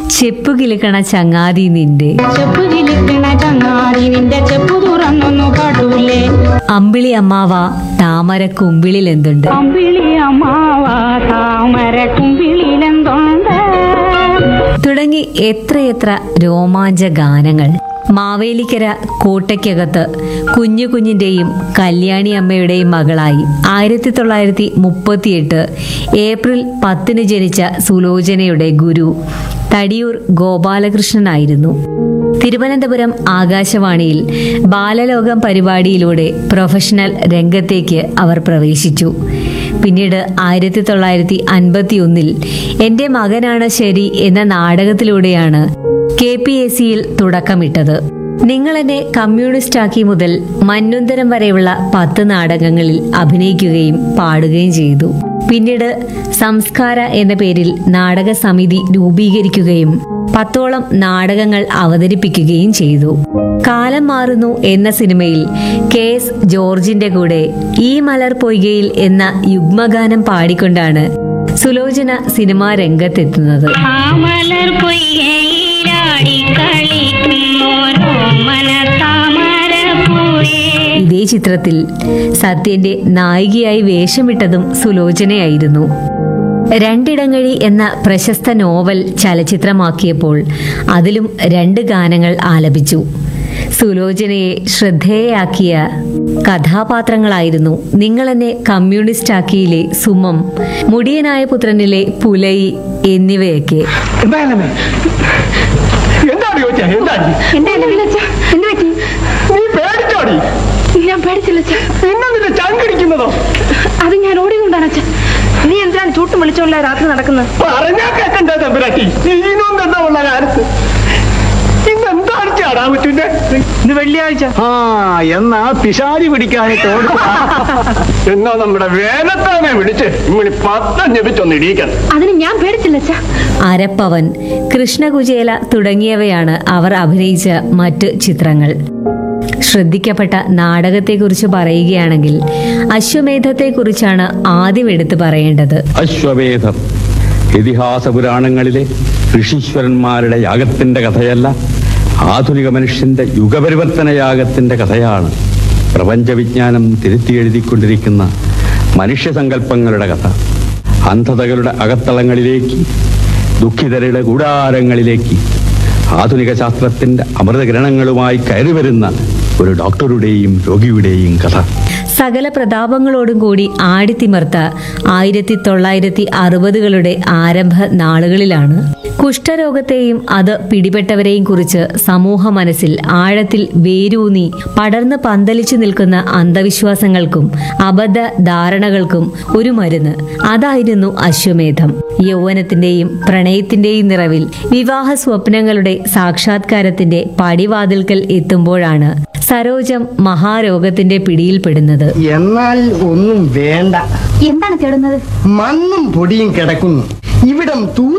ചെപ്പു കിലുക്കണ ചങ്ങാതി നിന്റെ ചെപ്പ് കിളിക്കണ ചങ്ങാതി നിന്റെ ചെപ്പ് തുറന്നൊന്നു കാട്ടൂലേ അമ്പിളി അമ്മാവ താമര കുമ്പിളിൽ എന്തുണ്ട് അമ്പിളി അമ്മാവ താമര കുമ്പിളിലെന്തുണ്ട് തുടങ്ങി എത്രയെത്ര രോമാഞ്ച ഗാനങ്ങൾ മാവേലിക്കര കോട്ടയ്ക്കകത്ത് കുഞ്ഞു കുഞ്ഞിൻ്റെയും കല്യാണി അമ്മയുടെയും മകളായി ആയിരത്തി തൊള്ളായിരത്തി മുപ്പത്തിയെട്ട് ഏപ്രിൽ പത്തിന് ജനിച്ച സുലോചനയുടെ ഗുരു തടിയൂർ ഗോപാലകൃഷ്ണനായിരുന്നു തിരുവനന്തപുരം ആകാശവാണിയിൽ ബാലലോകം പരിപാടിയിലൂടെ പ്രൊഫഷണൽ രംഗത്തേക്ക് അവർ പ്രവേശിച്ചു പിന്നീട് ആയിരത്തി തൊള്ളായിരത്തി അൻപത്തി ഒന്നിൽ എൻ്റെ മകനാണ് ശരി എന്ന നാടകത്തിലൂടെയാണ് കെ പി എസ് സിയിൽ തുടക്കമിട്ടത് നിങ്ങൾ എന്നെ കമ്മ്യൂണിസ്റ്റാക്കി മുതൽ മന്വന്തരം വരെയുള്ള പത്ത് നാടകങ്ങളിൽ അഭിനയിക്കുകയും പാടുകയും ചെയ്തു പിന്നീട് സംസ്കാര എന്ന പേരിൽ നാടക സമിതി രൂപീകരിക്കുകയും പത്തോളം നാടകങ്ങൾ അവതരിപ്പിക്കുകയും ചെയ്തു കാലം മാറുന്നു എന്ന സിനിമയിൽ കെ എസ് ജോർജിന്റെ കൂടെ ഈ മലർ പൊയ്കയിൽ എന്ന യുഗ്മഗാനം പാടിക്കൊണ്ടാണ് സുലോചന സിനിമാ രംഗത്തെത്തുന്നത് മാമലർ പൊയ്കയിലാടി കളിക്കുമോരോ മന താമര പൂവേ ഇതേ ചിത്രത്തിൽ സത്യന്റെ നായികയായി വേഷമിട്ടതും സുലോചനയായിരുന്നു രണ്ടിടങ്ങഴി എന്ന പ്രശസ്ത നോവൽ ചലച്ചിത്രമാക്കിയപ്പോൾ അതിലും രണ്ട് ഗാനങ്ങൾ ആലപിച്ചു സുലോചനയെ ശ്രദ്ധേയയാക്കിയ കഥാപാത്രങ്ങളായിരുന്നു നിങ്ങളെന്നെ കമ്മ്യൂണിസ്റ്റാക്കിയിലെ സുമം മുടിയനായ പുത്രനിലെ പുലയി എന്നിവയൊക്കെ എന്തായാലും എന്താണ് ചോദിച്ചാ എന്താണ് എന്താ എന്ത് പറ്റി നീ പേടിച്ചോടി ഞാൻ പേടിച്ചില്ല അച്ഛാ. പിന്നെ നിന്റെ ചങ്കിടിക്കുന്നതോ അത് ഞാൻ ഓടിക്കൊണ്ടാണ് അച്ഛൻ നീ എന്തിനാണ് ചൂട്ടും വിളിച്ചോണ്ട രാത്രി നടക്കുന്നത് പറഞ്ഞാ കേക്കണ്ട തമ്പുരാട്ടി ഈനും എന്താ കാലത്ത് ഇന്നെന്താണ് ചാടാമുറ്റുന്റെ ഇന്ന് വെള്ളിയാഴ്ച ആ എന്നാ പിശാരി പിടിക്കാനായിട്ട് എന്നാ നമ്മുടെ വേലത്താനെ വിളിച്ച് ഇമ്മണി പത്തം ജപിച്ചൊന്ന് ഇടിയിക്കണം അതിന് ഞാൻ പേടിച്ചില്ല അച്ഛാ അരപ്പവൻ കൃഷ്ണകുചേല തുടങ്ങിയവയാണ് അവർ അഭിനയിച്ച മറ്റ് ചിത്രങ്ങൾ ശ്രദ്ധിക്കപ്പെട്ട നാടകത്തെക്കുറിച്ച് പറയുകയാണെങ്കിൽ അശ്വമേധത്തെക്കുറിച്ചാണ് ആദ്യം എടുത്തു പറയേണ്ടത് അശ്വമേധം ഇതിഹാസ പുരാണങ്ങളിലെ ഋഷീശ്വരന്മാരുടെ യാഗത്തിന്റെ കഥയല്ല ആധുനിക മനുഷ്യന്റെ യുഗപരിവർത്തന യാഗത്തിന്റെ കഥയാണ് പ്രപഞ്ചവിജ്ഞാനം തിരുത്തി എഴുതിക്കൊണ്ടിരിക്കുന്ന മനുഷ്യസങ്കല്പങ്ങളുടെ കഥ അന്ധതകളുടെ അകത്തളങ്ങളിലേക്ക് ദുഃഖിതരുടെ കൂടാരങ്ങളിലേക്ക് ആധുനിക ശാസ്ത്രത്തിന്റെ അമൃതകിരണങ്ങളുമായി കയറി വരുന്ന ഒരു ഡോക്ടറുടെയും രോഗിയുടെയും കഥ സകല പ്രതാപങ്ങളോടും കൂടി ആടിത്തിമർത്ത ആയിരത്തി തൊള്ളായിരത്തി അറുപതുകളുടെ ആരംഭ നാളുകളിലാണ് കുഷ്ഠരോഗത്തെയും അത് പിടിപെട്ടവരെയും കുറിച്ച് സമൂഹ മനസ്സിൽ ആഴത്തിൽ വേരൂന്നി പടർന്ന് പന്തലിച്ചു നിൽക്കുന്ന അന്ധവിശ്വാസങ്ങൾക്കും അബദ്ധ ധാരണകൾക്കും ഒരു മരുന്ന് അതായിരുന്നു അശ്വമേധം യൗവനത്തിന്റെയും പ്രണയത്തിന്റെയും നിറവിൽ വിവാഹ സ്വപ്നങ്ങളുടെ സാക്ഷാത്കാരത്തിന്റെ പടിവാതിൽക്കൽ എത്തുമ്പോഴാണ് സരോജം മഹാരോഗത്തിന്റെ പിടിയിൽപ്പെടുന്നത് എന്നാൽ ഒന്നും വേണ്ട എന്താണ് തേടുന്നത് മണ്ണും പൊടിയും കിടക്കുന്നു ഇവിടം തൂ